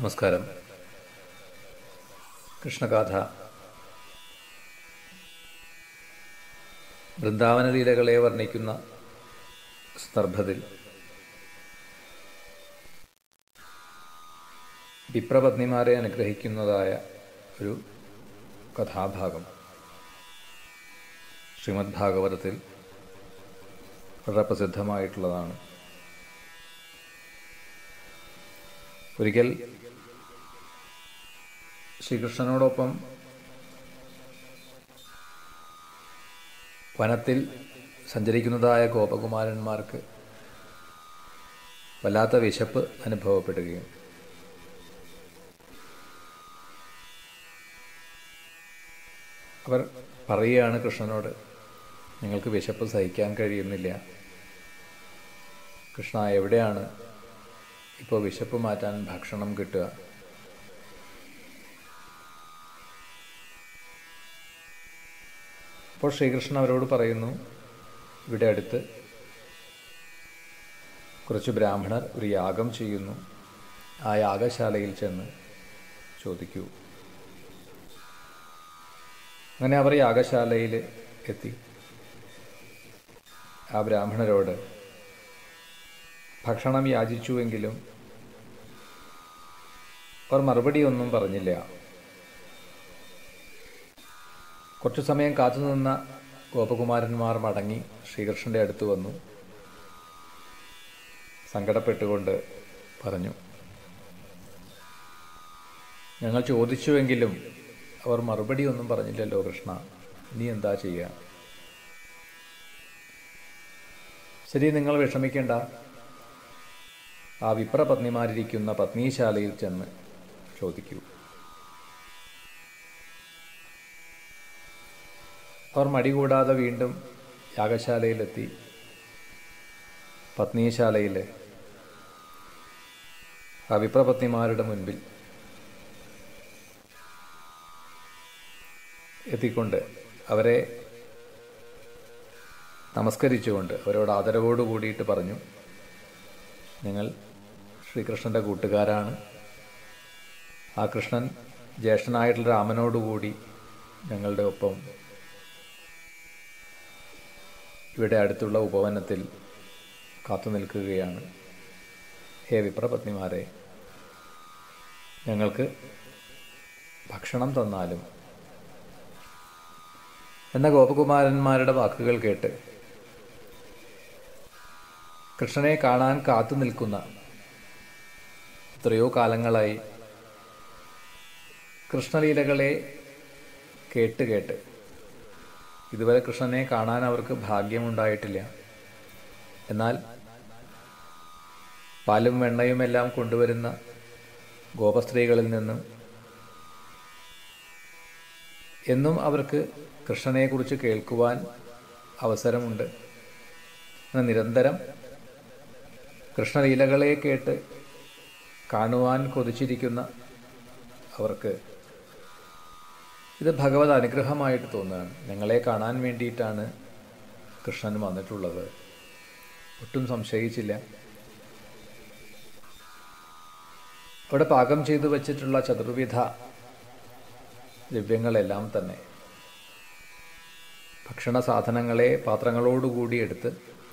നമസ്കാരം കൃഷ്ണഗാഥ വൃന്ദാവന ലീലകളെ വർണ്ണിക്കുന്ന സന്ദർഭത്തിൽ വിപ്രപത്നിമാരെ അനുഗ്രഹിക്കുന്നതായ ഒരു കഥാഭാഗം ശ്രീമദ് ഭാഗവതത്തിൽ വളരെ പ്രസിദ്ധമായിട്ടുള്ളതാണ് ഒരിക്കൽ ശ്രീകൃഷ്ണനോടൊപ്പം വനത്തിൽ സഞ്ചരിക്കുന്നതായ ഗോപകുമാരന്മാർക്ക് വല്ലാത്ത വിശപ്പ് അനുഭവപ്പെടുകയും അവർ പറയുകയാണ് കൃഷ്ണനോട് നിങ്ങൾക്ക് വിശപ്പ് സഹിക്കാൻ കഴിയുന്നില്ല കൃഷ്ണ എവിടെയാണ് ഇപ്പോൾ വിശപ്പ് മാറ്റാൻ ഭക്ഷണം കിട്ടുക അപ്പോൾ ശ്രീകൃഷ്ണൻ അവരോട് പറയുന്നു ഇവിടെ അടുത്ത് കുറച്ച് ബ്രാഹ്മണർ ഒരു യാഗം ചെയ്യുന്നു ആ യാഗശാലയിൽ ചെന്ന് ചോദിക്കൂ അങ്ങനെ അവർ യാഗശാലയിൽ എത്തി ആ ബ്രാഹ്മണരോട് ഭക്ഷണം യാചിച്ചുവെങ്കിലും അവർ മറുപടിയൊന്നും പറഞ്ഞില്ല കുറച്ചു സമയം കാത്തുനിന്ന ഗോപകുമാരന്മാർ മടങ്ങി ശ്രീകൃഷ്ണന്റെ അടുത്ത് വന്നു സങ്കടപ്പെട്ടുകൊണ്ട് പറഞ്ഞു ഞങ്ങൾ ചോദിച്ചുവെങ്കിലും അവർ മറുപടി ഒന്നും പറഞ്ഞില്ലല്ലോ കൃഷ്ണ നീ എന്താ ചെയ്യുക ശരി നിങ്ങൾ വിഷമിക്കേണ്ട ആ വിപ്രപത്നിമാരിരിക്കുന്ന പത്നീശാലയിൽ ചെന്ന് ചോദിക്കൂ അവർ മടികൂടാതെ വീണ്ടും യാഗശാലയിലെത്തി പത്നീശാലയിൽ ആ വിപ്രപത്നിമാരുടെ മുൻപിൽ എത്തിക്കൊണ്ട് അവരെ നമസ്കരിച്ചുകൊണ്ട് അവരോട് ആദരവോട് കൂടിയിട്ട് പറഞ്ഞു ഞങ്ങൾ ശ്രീകൃഷ്ണൻ്റെ കൂട്ടുകാരാണ് ആ കൃഷ്ണൻ ജ്യേഷ്ഠനായിട്ടുള്ള രാമനോടുകൂടി ഞങ്ങളുടെ ഒപ്പം ഇവിടെ അടുത്തുള്ള ഉപവനത്തിൽ കാത്തു നിൽക്കുകയാണ് ഹേ വിപ്രപത്നിമാരെ ഞങ്ങൾക്ക് ഭക്ഷണം തന്നാലും എന്ന ഗോപകുമാരന്മാരുടെ വാക്കുകൾ കേട്ട് കൃഷ്ണനെ കാണാൻ കാത്തു നിൽക്കുന്ന എത്രയോ കാലങ്ങളായി കൃഷ്ണലീലകളെ കേട്ട് കേട്ട് ഇതുവരെ കൃഷ്ണനെ കാണാൻ അവർക്ക് ഭാഗ്യമുണ്ടായിട്ടില്ല എന്നാൽ പാലും വെണ്ണയും എല്ലാം കൊണ്ടുവരുന്ന ഗോപസ്ത്രീകളിൽ നിന്നും എന്നും അവർക്ക് കൃഷ്ണനെക്കുറിച്ച് കേൾക്കുവാൻ അവസരമുണ്ട് നിരന്തരം കൃഷ്ണലീലകളെ കേട്ട് കാണുവാൻ കൊതിച്ചിരിക്കുന്ന അവർക്ക് ഇത് ഭഗവത് അനുഗ്രഹമായിട്ട് തോന്നുകയാണ് ഞങ്ങളെ കാണാൻ വേണ്ടിയിട്ടാണ് കൃഷ്ണൻ വന്നിട്ടുള്ളത് ഒട്ടും സംശയിച്ചില്ല അവിടെ പാകം ചെയ്തു വച്ചിട്ടുള്ള ചതുർവിധ ദ്രവ്യങ്ങളെല്ലാം തന്നെ ഭക്ഷണ സാധനങ്ങളെ പാത്രങ്ങളോടുകൂടി എടുത്ത്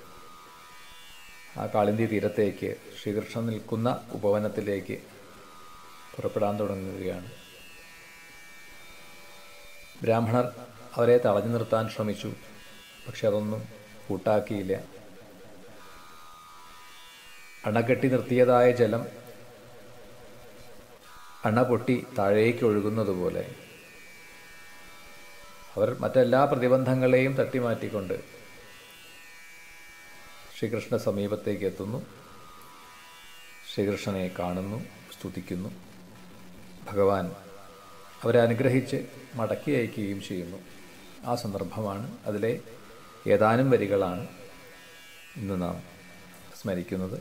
ആ കാളിന്തി തീരത്തേക്ക് ശ്രീകൃഷ്ണൻ നിൽക്കുന്ന ഉപവനത്തിലേക്ക് പുറപ്പെടാൻ തുടങ്ങുകയാണ് ബ്രാഹ്മണർ അവരെ തടഞ്ഞു നിർത്താൻ ശ്രമിച്ചു പക്ഷെ അതൊന്നും കൂട്ടാക്കിയില്ല അണകെട്ടി നിർത്തിയതായ ജലം അണ പൊട്ടി താഴേക്ക് ഒഴുകുന്നതുപോലെ അവർ മറ്റെല്ലാ പ്രതിബന്ധങ്ങളെയും തട്ടിമാറ്റിക്കൊണ്ട് ശ്രീകൃഷ്ണ സമീപത്തേക്ക് എത്തുന്നു ശ്രീകൃഷ്ണനെ കാണുന്നു സ്തുതിക്കുന്നു ഭഗവാൻ അവരെ അനുഗ്രഹിച്ച് മടക്കി അയക്കുകയും ചെയ്യുന്നു ആ സന്ദർഭമാണ് അതിലെ ഏതാനും വരികളാണ് ഇന്ന് നാം സ്മരിക്കുന്നത്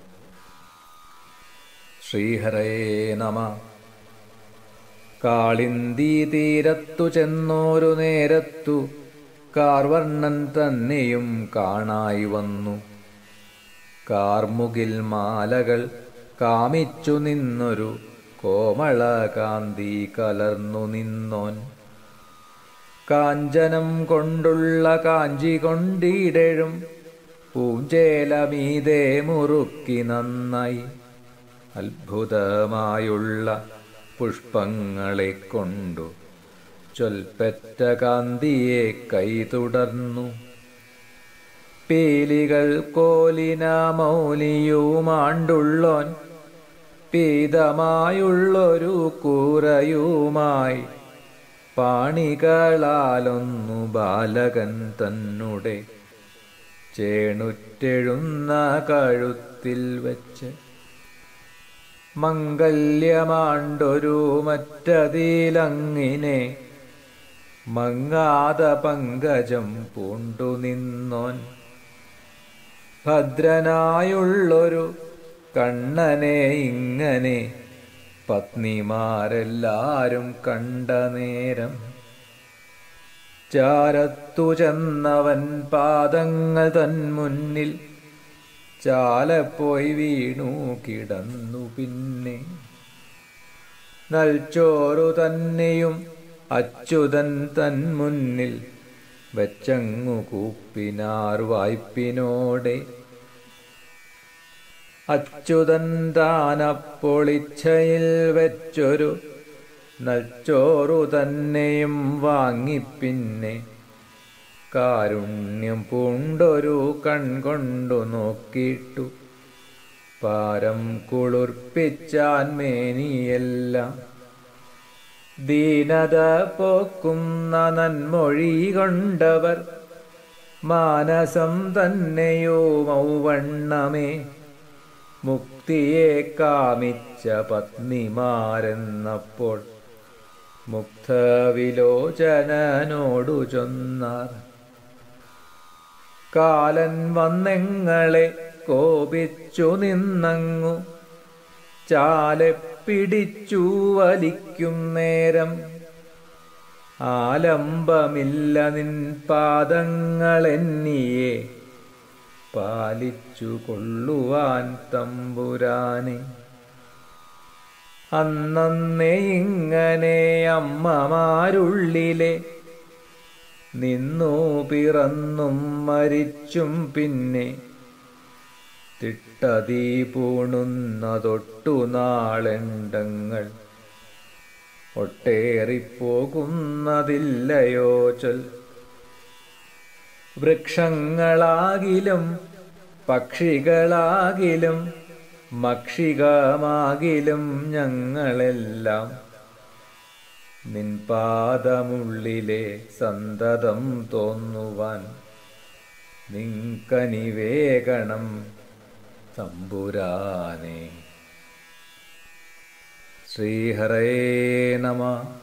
ശ്രീഹരേ നമ കാളിന്തി തീരത്തു ചെന്നോരു നേരത്തു കാർവർണ്ണൻ തന്നെയും കാണായി വന്നു കാർമുകിൽ മാലകൾ കാമിച്ചു നിന്നൊരു കോമളകാന്തി കലർന്നു നിന്നോൻ കാഞ്ചനം കൊണ്ടുള്ള കാഞ്ചി കൊണ്ടിടഴും പൂഞ്ചേലമീതേ മുറുക്കി നന്നായി അത്ഭുതമായുള്ള പുഷ്പങ്ങളെ കൊണ്ടു ചൊൽപ്പറ്റ കാന്തിയെ കൈതുടർന്നു പീലികൾ കോലിന മൗലിയുമാണ്ടുള്ളോൻ പീതമായുള്ളൊരു കൂറയുമായി പാണികളാലൊന്നു ബാലകൻ തന്നെ ചേണുറ്റെഴുന്ന കഴുത്തിൽ വെച്ച് മംഗല്യമാണ്ടൊരു മറ്റതിലങ്ങിനെ മങ്ങാത പങ്കജം പൂണ്ടു നിന്നോൻ ഭദ്രനായുള്ളൊരു കണ്ണനെ ഇങ്ങനെ പത്നിമാരെല്ലാരും കണ്ട നേരം ചാരത്തു ചെന്നവൻ പാദങ്ങൾ തൻ മുന്നിൽ ചാലപ്പോയി വീണു കിടന്നു പിന്നെ നൽച്ചോറു തന്നെയും അച്യുതൻ തൻ മുന്നിൽ വെച്ചങ്ങു കൂപ്പിനാർ വായ്പിനോടെ അച്യുതൻ താനപ്പൊളിച്ചയിൽ വെച്ചൊരു നൽച്ചോറു തന്നെയും വാങ്ങിപ്പിന്നെ കാരുണ്യം പൂണ്ടൊരു കൺകൊണ്ടു നോക്കിയിട്ടു പാരം കുളിർപ്പിച്ചാൻ മേനിയെല്ലാം ദീനത പോക്കുന്ന നന്മൊഴി കൊണ്ടവർ മാനസം തന്നെയോ മൗവണ്ണമേ മുക്തിയെ കാമിച്ച പത്നിമാരെന്നപ്പോൾ മുക്തവിലോചനോടു ചൊന്നാർ കാലൻ വന്നെങ്ങളെ കോപിച്ചു നിന്നങ്ങു ചാലെ പിടിച്ചു വലിക്കും നേരം ആലംബമില്ല നിൻ പാദങ്ങളെന്നിയെ പാലിച്ചു കൊള്ളുവാൻ തമ്പുരാനെ അന്നേ ഇങ്ങനെ അമ്മമാരുള്ളിലെ നിന്നു പിറന്നും മരിച്ചും പിന്നെ തിട്ടതീ പൂണുന്ന തൊട്ടു നാളെണ്ടങ്ങൾ ഒട്ടേറിപ്പോകുന്നതില്ലയോ ചൊൽ വൃക്ഷങ്ങളാകിലും പക്ഷികളാകിലും മക്ഷികമാകിലും ഞങ്ങളെല്ലാം നിൻ പാദമുള്ളിലെ സന്തതം തോന്നുവാൻ നിങ്കനിവേഗണം തമ്പുരാനെ ശ്രീഹരേ നമ